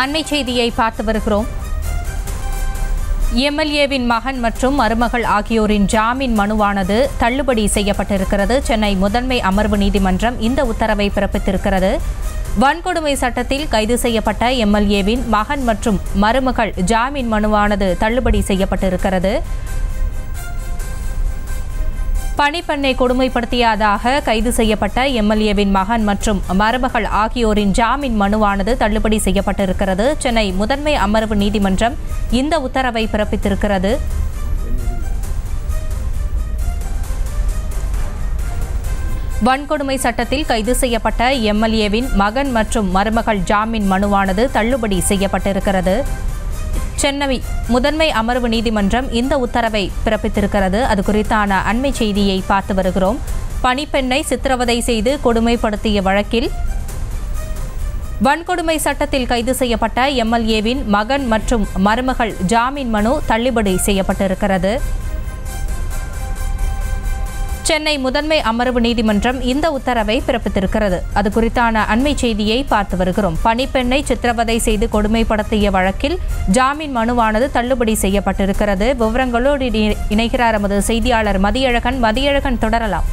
அண்மை செய்தியை பார்த்து வருகிறோம் எம்எல்ஏவின் மகன் மற்றும் மருமகள் ஆகியோரின் ஜாமீன் மனுவானது தள்ளுபடி செய்யப்பட்டிருக்கிறது சென்னை முதன்மை அமர்வு நீதிமன்றம் இந்த உத்தரவை பிறப்பித்திருக்கிறது வன்கொடுமை சட்டத்தில் கைது செய்யப்பட்ட எம்எல்ஏவின் மகன் மற்றும் மருமகள் ஜாமீன் மனுவானது தள்ளுபடி செய்யப்பட்டிருக்கிறது பணிப்பெண்ணை கொடுமைப்படுத்தியதாக கைது செய்யப்பட்ட எம்எல்ஏவின் மகன் மற்றும் மருமகள் ஆகியோரின் ஜாமீன் மனுவானது தள்ளுபடி செய்யப்பட்டிருக்கிறது சென்னை முதன்மை அமர்வு நீதிமன்றம் இந்த உத்தரவை பிறப்பித்திருக்கிறது வன்கொடுமை சட்டத்தில் கைது செய்யப்பட்ட எம்எல்ஏவின் மகன் மற்றும் மருமகள் ஜாமீன் மனுவானது தள்ளுபடி செய்யப்பட்டிருக்கிறது சென்னை முதன்மை அமர்வு நீதிமன்றம் இந்த உத்தரவை பிறப்பித்திருக்கிறது அது குறித்தான அண்மை செய்தியை பார்த்து வருகிறோம் பணிப்பெண்ணை சித்திரவதை செய்து கொடுமைப்படுத்திய வழக்கில் வன்கொடுமை சட்டத்தில் கைது செய்யப்பட்ட எம்எல்ஏவின் மகன் மற்றும் மருமகள் ஜாமீன் மனு தள்ளுபடி செய்யப்பட்டிருக்கிறது சென்னை முதன்மை அமர்வு நீதிமன்றம் இந்த உத்தரவை பிறப்பித்திருக்கிறது அது குறித்தான அண்மை செய்தியை பார்த்து வருகிறோம் பணிப்பெண்ணை சித்திரவதை செய்து கொடுமைப்படுத்திய வழக்கில் ஜாமீன் மனுவானது தள்ளுபடி செய்யப்பட்டிருக்கிறது விவரங்களோடு இணை- இணைகிறார் எமது செய்தியாளர் மதியழகன் மதியழகன் தொடரலாம்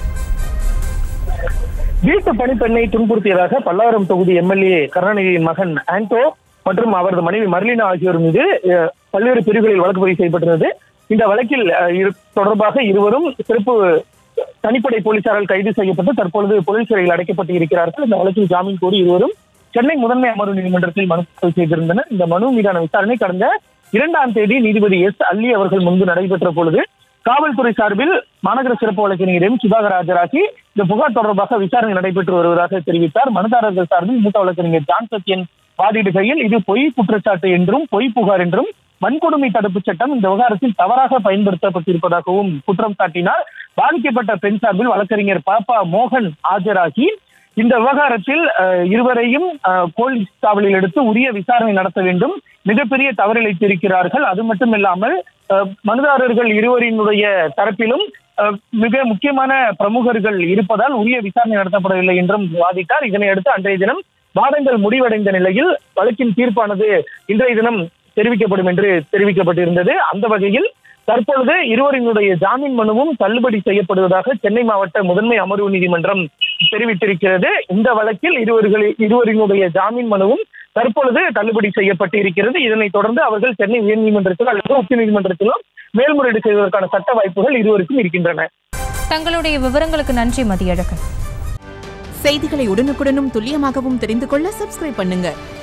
வீட்டு பணிப்பெண்ணை துன்புறுத்தியதாக பல்லாவரம் தொகுதி எம்எல்ஏ கருணாநிதியின் மகன் ஆண்டோ மற்றும் அவரது மனைவி மர்லினா ஆகியோர் மீது அஹ், பல்வேறு பிரிவுகளில் வழக்கு பதிவு செய்யப்பட்டிருந்தது இந்த வழக்கில் அஹ், இரு- தொடர்பாக இருவரும் சிறப்பு தனிப்படை போலீசாரால் கைது செய்யப்பட்டு தற்பொழுது போலீஸ் சிறையில் அடைக்கப்பட்டு இருக்கிறார்கள் இந்த வழக்கில் ஜாமீன் கோரி இருவரும் சென்னை முதன்மை அமர்வு நீதிமன்றத்தில் மனு தாக்கல் செய்திருந்தனர் இந்த மனு மீதான விசாரணை கடந்த இரண்டாம் தேதி நீதிபதி எஸ் அல்லி அவர்கள் முன்பு நடைபெற்ற பொழுது காவல்துறை சார்பில் மாநகர சிறப்பு வழக்கறிஞரையும் சுதாகர் ஆஜராகி இந்த புகார் தொடர்பாக விசாரணை நடைபெற்று வருவதாக தெரிவித்தார் மனுதாரர்கள் சார்பில் மூத்த வழக்கறிஞர் ஜான் சத்யன் வாதிடுகையில் இது பொய் குற்றச்சாட்டு என்றும் பொய் புகார் என்றும் வன்கொடுமை தடுப்புச் சட்டம் இந்த விவகாரத்தில் தவறாக பயன்படுத்தப்பட்டிருப்பதாகவும் குற்றம் சாட்டினார் பாதிக்கப்பட்ட பெண் சார்பில் வழக்கறிஞர் பாப்பா மோகன் ஆஜராகி இந்த விவகாரத்தில் அஹ், இருவரையும் அஹ், போலீஸ் காவலில் எடுத்து உரிய விசாரணை நடத்த வேண்டும் மிகப்பெரிய தவறிழைத்திருக்கிறார்கள் அது மட்டுமில்லாமல் அஹ், மனுதாரர்கள் இருவரினுடைய தரப்பிலும் அஹ், மிக முக்கியமான பிரமுகர்கள் இருப்பதால் உரிய விசாரணை நடத்தப்படவில்லை என்றும் வாதிட்டார் இதனை அடுத்து அன்றைய தினம் வாதங்கள் முடிவடைந்த நிலையில் வழக்கின் தீர்ப்பானது இன்றைய தினம் தெரிவிக்கப்படும் என்று தெரிவிக்கப்பட்டிருந்தது அந்த வகையில் தற்பொழுது இருவரினுடைய ஜாமீன் மனுவும் தள்ளுபடி செய்யப்படுவதாக சென்னை மாவட்ட முதன்மை அமர்வு நீதிமன்றம் தெரிவித்திருக்கிறது இந்த வழக்கில் இருவர்கள் இருவரினுடைய ஜாமீன் மனுவும் தற்பொழுது தள்ளுபடி செய்யப்பட்டு இருக்கிறது இதனைத் தொடர்ந்து அவர்கள் சென்னை உயர்நீதிமன்றத்திலோ அல்லது உச்ச நீதிமன்றத்திலோ மேல்முறையீடு செய்வதற்கான சட்ட வாய்ப்புகள் இருவருக்கும் இருக்கின்றன தங்களுடைய விவரங்களுக்கு நன்றி மதியழகன் செய்திகளை உடனுக்குடனும் துல்லியமாகவும் தெரிந்து கொள்ள சப்ஸ்கிரைப் பண்ணுங்க